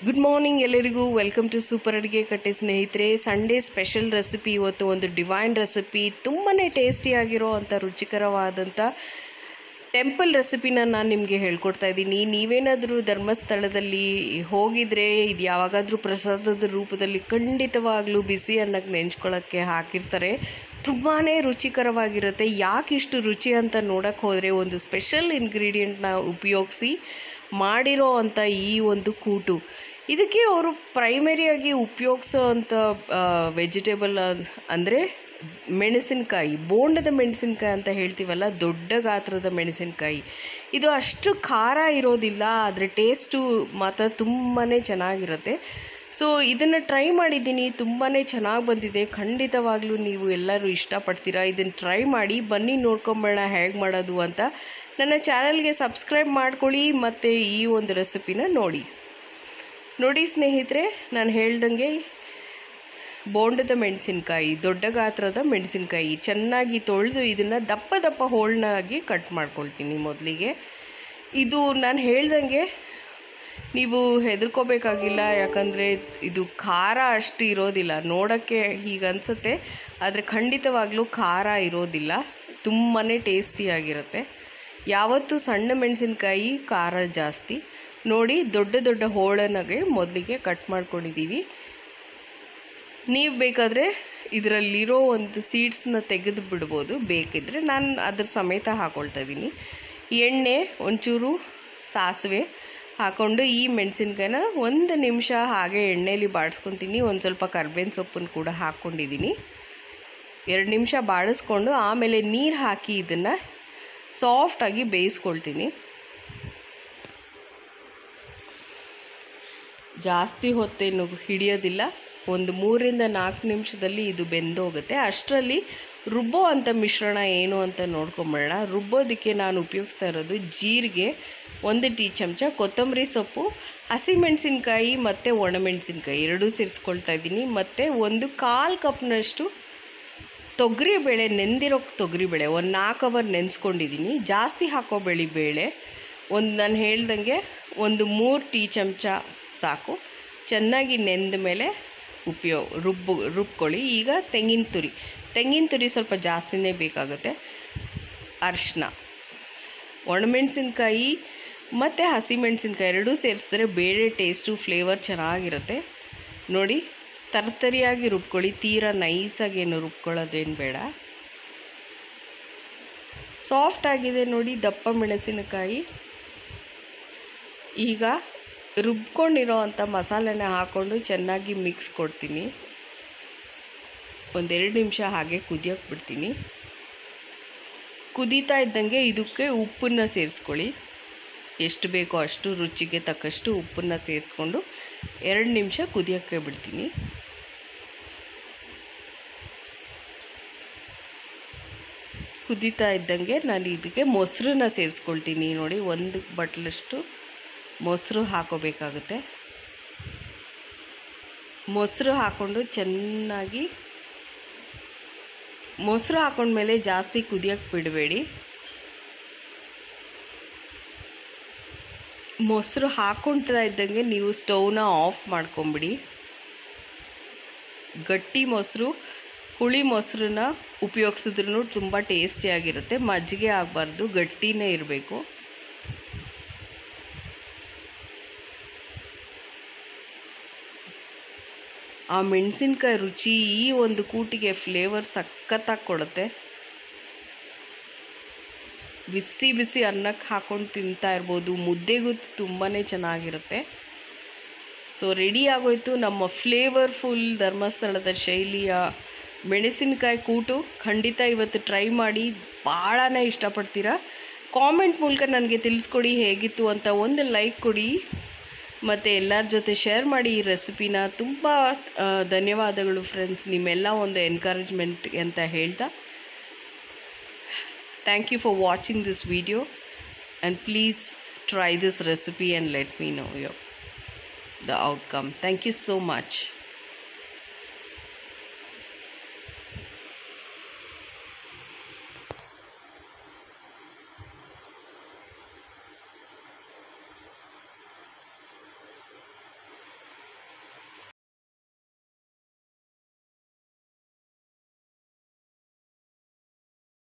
Good morning ಎಲ್ಲರಿಗೂ welcome to super Aduge Katte ಸ್ನೇಹಿತರೆ Sunday special recipe ಇವತ್ತು ಒಂದು ಡಿವೈನ್ ರೆಸಿಪಿ ತುಂಬಾ ಟೇಸ್ಟಿಯಾಗಿರೋ ಅಂಥ ರುಚಿಕರವಾದಂಥ ಟೆಂಪಲ್ ರೆಸಿಪಿನ ನಾನು ನಿಮಗೆ ಹೇಳ್ಕೊಡ್ತಾ ಇದ್ದೀನಿ ನೀವೇನಾದರೂ ಧರ್ಮಸ್ಥಳದಲ್ಲಿ ಹೋಗಿದರೆ ಇದು ಯಾವಾಗಾದರೂ ಪ್ರಸಾದದ ರೂಪದಲ್ಲಿ ಖಂಡಿತವಾಗ್ಲೂ ಬಿಸಿ ಅನ್ನಕ್ಕೆ ನೆಂಚ್ಕೊಳ್ಳೋಕ್ಕೆ ಹಾಕಿರ್ತಾರೆ ತುಂಬಾ ರುಚಿಕರವಾಗಿರುತ್ತೆ ಯಾಕೆ ಇಷ್ಟು ರುಚಿ ಅಂತ ನೋಡೋಕ್ಕೆ ಹೋದರೆ ಒಂದು ಸ್ಪೆಷಲ್ ಇಂಗ್ರೀಡಿಯೆಂಟ್ನ ಉಪಯೋಗಿಸಿ ಮಾಡಿರೋ ಅಂಥ ಈ ಒಂದು ಕೂಟು ಇದಕ್ಕೆ ಅವರು ಪ್ರೈಮರಿಯಾಗಿ ಉಪಯೋಗಿಸೋ ಅಂಥ ವೆಜಿಟೇಬಲ್ ಅಂದರೆ ಮೆಣಸಿನಕಾಯಿ ಬೋಂಡದ ಮೆಣಸಿನಕಾಯಿ ಅಂತ ಹೇಳ್ತೀವಲ್ಲ ದೊಡ್ಡ ಗಾತ್ರದ ಮೆಣಸಿನಕಾಯಿ ಇದು ಅಷ್ಟು ಖಾರ ಇರೋದಿಲ್ಲ ಆದರೆ ಟೇಸ್ಟು ಮಾತ್ರ ತುಂಬಾ ಚೆನ್ನಾಗಿರುತ್ತೆ ಸೊ ಇದನ್ನು ಟ್ರೈ ಮಾಡಿದ್ದೀನಿ ತುಂಬಾ ಚೆನ್ನಾಗಿ ಬಂದಿದೆ ಖಂಡಿತವಾಗ್ಲೂ ನೀವು ಎಲ್ಲರೂ ಇಷ್ಟಪಡ್ತೀರಾ ಇದನ್ನು ಟ್ರೈ ಮಾಡಿ ಬನ್ನಿ ನೋಡ್ಕೊಂಬೇಡ ಹೇಗೆ ಮಾಡೋದು ಅಂತ ನನ್ನ ಚಾನಲ್ಗೆ ಸಬ್ಸ್ಕ್ರೈಬ್ ಮಾಡ್ಕೊಳ್ಳಿ ಮತ್ತು ಈ ಒಂದು ರೆಸಿಪಿನ ನೋಡಿ ನೋಡಿ ಸ್ನೇಹಿತರೆ ನಾನು ಹೇಳ್ದಂಗೆ ಬೋಂಡದ ಮೆಣಸಿನ್ಕಾಯಿ ದೊಡ್ಡ ಗಾತ್ರದ ಮೆಣಸಿನ್ಕಾಯಿ ಚೆನ್ನಾಗಿ ತೊಳೆದು ಇದನ್ನು ದಪ್ಪ ದಪ್ಪ ಹೋಳನಾಗಿ ಕಟ್ ಮಾಡ್ಕೊಳ್ತೀನಿ ಮೊದಲಿಗೆ ಇದು ನಾನು ಹೇಳ್ದಂಗೆ ನೀವು ಹೆದರ್ಕೋಬೇಕಾಗಿಲ್ಲ ಯಾಕಂದರೆ ಇದು ಖಾರ ಅಷ್ಟು ಇರೋದಿಲ್ಲ ನೋಡೋಕ್ಕೆ ಹೀಗೆ ಅನಿಸುತ್ತೆ ಆದರೆ ಖಂಡಿತವಾಗ್ಲೂ ಖಾರ ಇರೋದಿಲ್ಲ ತುಂಬಾ ಟೇಸ್ಟಿಯಾಗಿರುತ್ತೆ ಯಾವತ್ತೂ ಸಣ್ಣ ಮೆಣಸಿನ್ಕಾಯಿ ಖಾರ ಜಾಸ್ತಿ ನೋಡಿ ದೊಡ್ಡ ದೊಡ್ಡ ಹೋಳನಾಗೆ ಮೊದಲಿಗೆ ಕಟ್ ಮಾಡ್ಕೊಂಡಿದ್ದೀವಿ ನೀವು ಬೇಕಾದರೆ ಇದರಲ್ಲಿರೋ ಒಂದು ಸೀಡ್ಸ್ನ ತೆಗೆದು ಬಿಡ್ಬೋದು ಬೇಕಿದ್ದರೆ ನಾನು ಅದ್ರ ಸಮೇತ ಹಾಕ್ಕೊಳ್ತಾ ಇದ್ದೀನಿ ಎಣ್ಣೆ ಒಂಚೂರು ಸಾಸಿವೆ ಹಾಕ್ಕೊಂಡು ಈ ಮೆಣಸಿನ್ಕಾಯಿನ ಒಂದು ನಿಮಿಷ ಹಾಗೆ ಎಣ್ಣೆಯಲ್ಲಿ ಬಾಡಿಸ್ಕೊತೀನಿ ಒಂದು ಸ್ವಲ್ಪ ಕರ್ಬೇವಿನ ಸೊಪ್ಪನ್ನು ಕೂಡ ಹಾಕ್ಕೊಂಡಿದ್ದೀನಿ ಎರಡು ನಿಮಿಷ ಬಾಡಿಸ್ಕೊಂಡು ಆಮೇಲೆ ನೀರು ಹಾಕಿ ಇದನ್ನು ಸಾಫ್ಟಾಗಿ ಬೇಯಿಸ್ಕೊಳ್ತೀನಿ ಜಾಸ್ತಿ ಹೊತ್ತೇನು ಹಿಡಿಯೋದಿಲ್ಲ ಒಂದು ಮೂರಿಂದ ನಾಲ್ಕು ನಿಮಿಷದಲ್ಲಿ ಇದು ಬೆಂದೋಗುತ್ತೆ ಅಷ್ಟರಲ್ಲಿ ರುಬ್ಬೋ ಅಂಥ ಮಿಶ್ರಣ ಏನು ಅಂತ ನೋಡ್ಕೊಂಬೇಡ ರುಬ್ಬೋದಕ್ಕೆ ನಾನು ಉಪಯೋಗಿಸ್ತಾ ಇರೋದು ಜೀರಿಗೆ ಒಂದು ಟೀ ಚಮಚ ಕೊತ್ತಂಬರಿ ಸೊಪ್ಪು ಹಸಿಮೆಣಸಿನ್ಕಾಯಿ ಮತ್ತು ಒಣಮೆಣಸಿನ್ಕಾಯಿ ಎರಡೂ ಸೇರಿಸ್ಕೊಳ್ತಾ ಇದ್ದೀನಿ ಮತ್ತು ಒಂದು ಕಾಲು ಕಪ್ನಷ್ಟು ತೊಗರಿಬೇಳೆ ನೆಂದಿರೋ ತೊಗರಿಬೇಳೆ ಒಂದು ನಾಲ್ಕು ಅವರ್ ನೆನೆಸ್ಕೊಂಡಿದ್ದೀನಿ ಜಾಸ್ತಿ ಹಾಕೋಬೇಡಿ ಬೇಳೆ ಒಂದು ನಾನು ಹೇಳ್ದಂಗೆ ಒಂದು ಮೂರು ಟೀ ಚಮಚ ಸಾಕು ಚೆನ್ನಾಗಿ ನೆಂದ ಮೇಲೆ ಉಪಯೋಗ ರುಬ್ಬು ರುಬ್ಕೊಳ್ಳಿ ಈಗ ತೆಂಗಿನ ತುರಿ ತೆಂಗಿನ ತುರಿ ಸ್ವಲ್ಪ ಜಾಸ್ತಿನೇ ಬೇಕಾಗುತ್ತೆ ಅರಿಶಿನ ಒಣಮೆಣಸಿನ್ಕಾಯಿ ಮತ್ತು ಹಸಿಮೆಣಸಿನ್ಕಾಯಿ ಎರಡೂ ಸೇರಿಸಿದ್ರೆ ಬೇಳೆ ಟೇಸ್ಟು ಫ್ಲೇವರ್ ಚೆನ್ನಾಗಿರುತ್ತೆ ನೋಡಿ ತರ್ತರಿಯಾಗಿ ರುಬ್ಕೊಳ್ಳಿ ತೀರಾ ನೈಸಾಗಿ ಏನು ರುಬ್ಕೊಳ್ಳೋದೇನು ಬೇಡ ಸಾಫ್ಟ್ ಆಗಿದೆ ನೋಡಿ ದಪ್ಪ ಮೆಣಸಿನಕಾಯಿ ಈಗ ರುಬ್ಕೊಂಡಿರೋ ಅಂಥ ಮಸಾಲೆನ ಹಾಕ್ಕೊಂಡು ಚೆನ್ನಾಗಿ ಮಿಕ್ಸ್ ಕೊಡ್ತೀನಿ ಒಂದೆರಡು ನಿಮಿಷ ಹಾಗೆ ಕುದಿಯೋಕೆ ಬಿಡ್ತೀನಿ ಕುದೀತಾ ಇದ್ದಂಗೆ ಇದಕ್ಕೆ ಉಪ್ಪನ್ನು ಸೇರಿಸ್ಕೊಳ್ಳಿ ಎಷ್ಟು ಬೇಕೋ ಅಷ್ಟು ರುಚಿಗೆ ತಕ್ಕಷ್ಟು ಉಪ್ಪನ್ನು ಸೇರಿಸ್ಕೊಂಡು ಎರಡು ನಿಮಿಷ ಕುದಿಯೋಕ್ಕೆ ಬಿಡ್ತೀನಿ ಕುದೀತಾ ಇದ್ದಂಗೆ ನಾನು ಇದಕ್ಕೆ ಮೊಸರನ್ನ ಸೇರಿಸ್ಕೊಳ್ತೀನಿ ನೋಡಿ ಒಂದು ಬಟ್ಲಷ್ಟು ಮೊಸರು ಹಾಕೋಬೇಕಾಗುತ್ತೆ ಮೊಸರು ಹಾಕ್ಕೊಂಡು ಚೆನ್ನಾಗಿ ಮೊಸರು ಹಾಕೊಂಡ್ಮೇಲೆ ಜಾಸ್ತಿ ಕುದಿಯೋಕ್ಕೆ ಬಿಡಬೇಡಿ ಮೊಸರು ಹಾಕ್ಕೊಳ್ತಾ ಇದ್ದಂಗೆ ನೀವು ಸ್ಟವ್ನ ಆಫ್ ಮಾಡ್ಕೊಂಬಿಡಿ ಗಟ್ಟಿ ಮೊಸರು ಹುಳಿ ಮೊಸರನ್ನ ಉಪಯೋಗಿಸಿದ್ರೂ ತುಂಬ ಟೇಸ್ಟಿಯಾಗಿರುತ್ತೆ ಮಜ್ಜಿಗೆ ಆಗಬಾರ್ದು ಗಟ್ಟಿನೇ ಇರಬೇಕು ಆ ಮೆಣಸಿನ್ಕಾಯಿ ರುಚಿ ಈ ಒಂದು ಕೂಟಿಗೆ ಫ್ಲೇವರ್ ಸಖತ್ತಾಗಿ ಕೊಡುತ್ತೆ ಬಿಸಿ ಬಿಸಿ ಅನ್ನಕ್ಕೆ ಹಾಕ್ಕೊಂಡು ತಿಂತಾ ಇರ್ಬೋದು ಮುದ್ದೆಗೂ ತುಂಬಾ ಚೆನ್ನಾಗಿರುತ್ತೆ ಸೊ ರೆಡಿ ಆಗೋಯ್ತು ನಮ್ಮ ಫ್ಲೇವರ್ಫುಲ್ ಧರ್ಮಸ್ಥಳದ ಶೈಲಿಯ ಮೆಣಸಿನಕಾಯಿ ಕೂಟು ಖಂಡಿತ ಇವತ್ತು ಟ್ರೈ ಮಾಡಿ ಭಾಳನೇ ಇಷ್ಟಪಡ್ತೀರಾ ಕಾಮೆಂಟ್ ಮೂಲಕ ನನಗೆ ತಿಳಿಸ್ಕೊಡಿ ಹೇಗಿತ್ತು ಅಂತ ಒಂದು ಲೈಕ್ ಕೊಡಿ ಮತ್ತು ಎಲ್ಲರ ಜೊತೆ ಶೇರ್ ಮಾಡಿ ಈ ರೆಸಿಪಿನ ತುಂಬ ಧನ್ಯವಾದಗಳು ಫ್ರೆಂಡ್ಸ್ ನಿಮ್ಮೆಲ್ಲ ಒಂದು ಎನ್ಕರೇಜ್ಮೆಂಟ್ ಅಂತ ಹೇಳ್ತಾ Thank you for watching this video and please try this recipe and let me know your, the outcome. Thank you so much.